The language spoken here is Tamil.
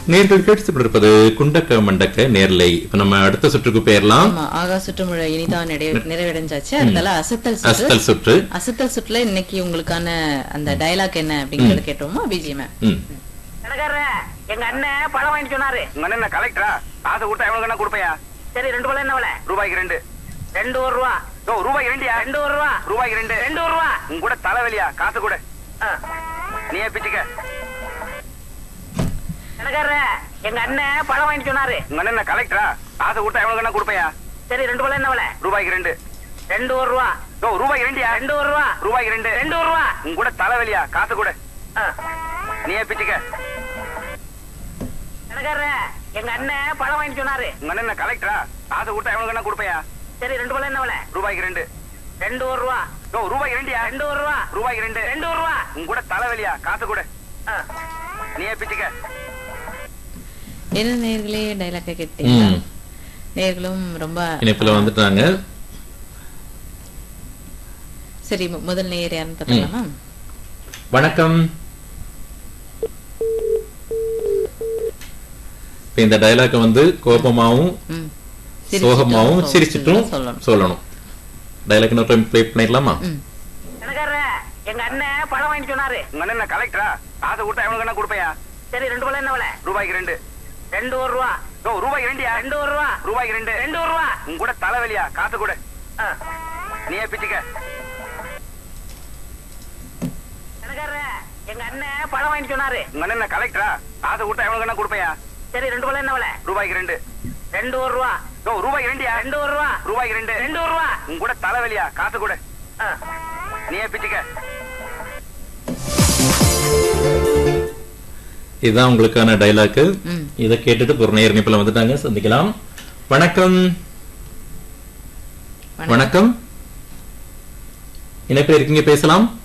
நேர்கள் கேட்டு இருப்பது குண்டக்க மண்டக்க நேர்லை இப்ப நம்ம அடுத்த சுற்றுக்கு போயிடலாம் ஆமா ஆகா சுற்றுமுறை இனிதான் நிறைவே- நிறைவடைஞ்சாச்சு அதனால அசத்தல் சுற்று அஸ்தல் சுற்று அசத்தல் சுற்றுல இன்னைக்கு உங்களுக்கான அந்த டயலாக் என்ன அப்படிங்கறத கேட்டோமா பிஜிஎம் ம். கடைக்காரர எங்க அண்ணன் பழம் வாங்கிட்டு சொன்னாரு உங்க அண்ணன் என்ன கலெக்டரா காசு கொடுத்தா எவ்வளவு கண்ணா கொடுப்பையா சரி ரெண்டு பழம் என்ன விலை ரூபாய்க்கு ரெண்டு ரெண்டு ஒரு ரூபா ஓ ரூபாய்க்கு ரெண்டியா ரெண்டு ஒரு ரூபா ரூபாய்க்கு ரெண்டு ரெண்டு ஒரு ரூபா உங்க கூட தலைவலியா காசு கூட ஆ. நீயே பிச்சுக்க கடைக்காரர எங்க அண்ணன் பழம் வாங்கிட்டு சொன்னாரு உங்க அண்ணன் என்ன கலெக்டரா காசு கொடுத்தா எவ்வளவு கண்ணா கொடுப்பையா சரி ரெண்டு பழம் என்ன விலை ரூபாய்க்கு ரெண்டு ரெண்டு ஒரு ரூபா ஓ ரூபாய்க்கு ரெண்டியா ரெண்டு ஒரு ரூபா ரூபாய்க்கு ரெண்டு ரெண்டு ஒரு ரூபா உங்க கூட தலைவலியா காசு கூட ஆ. நீயே பிச்சுக்க கடைக்காரர எங்க அண்ணன் பழம் வாங்கிட்டு சொன்னாரு உங்க அண்ணன் என்ன கலெக்டரா காசு கொடுத்தா எவ்வளவு கண்ணா கொடுப்பையா சரி ரெண்டு பழம் என்ன விலை ரூபாய்க்கு ரெண்டு ரெண்டு ஒரு ரூபா ஓ ரூபாய்க்கு ரெண்டியா ரெண்டு ஒரு ரூபா ரூபாய்க்கு ரெண்டு ரெண்டு ஒரு ரூபா உங்க கூட தலைவலியா காசு கூட ஆ. நீயே பிச்சுக்க என்ன நேர்களே டயலாக்க கேட்டீங்களா ம். நேர்களும் ரொம்ப இணைப்புல வந்துட்டாங்க சரி மு- முதல் நேயர் யாருன்னு பார்த்தலாமா வணக்கம் இப்ப இந்த டயலாக் வந்து கோபமாவும் ம். சோகமாவும் சிரிச்சிட்டும் சிரிச்சிட்டும் சொல்லணும் சொல்லணும் டயலாக் இன்னொரு டைம் ப்ளே பண்ணிடலாமா ம். கடைக்காரர எங்க அண்ணன் பழம் வாங்கிட்டு சொன்னாரு உங்க அண்ணன் என்ன கலெக்டரா காசு கொடுத்தா எவ்வளவு கண்ணா கொடுப்பையா சரி ரெண்டு பழம் என்ன விலை ரூபாய்க்கு ரெண்டு ரெண்டு ஒரு ரூபா ஓ ரூபாய்க்கு ரெண்டியா ரெண்டு ஒரு ரூபா ரூபாய்க்கு ரெண்டு ரெண்டு ஒரு ரூபா உங்க கூட தலைவலியா காசு கூட ஆ. நீயே பிச்சுக்க கடைக்காரர எங்க அண்ணன் பழம் வாங்கிட்டு சொன்னாரு உங்க அண்ணன் என்ன கலெக்டரா காசு கொடுத்தா எவ்வளவு கண்ணா கொடுப்பையா சரி ரெண்டு பழம் என்ன விலை ரூபாய்க்கு ரெண்டு ரெண்டு ஒரு ரூபா ஓ ரூபாய்க்கு ரெண்டியா ரெண்டு ஒரு ரூபா ரூபாய்க்கு ரெண்டு ரெண்டு ஒரு ரூபா உங்க கூட தலைவலியா காசு கூட ஆ. நீயே பிச்சுக்க இதுதான் உங்களுக்கான டயலாக் ம். இதை கேட்டுட்டு ஒரு நேர் இணைப்புல வந்துட்டாங்க சந்திக்கலாம் வணக்கம் வணக்கம் இணைப்பில் இருக்கீங்க பேசலாம்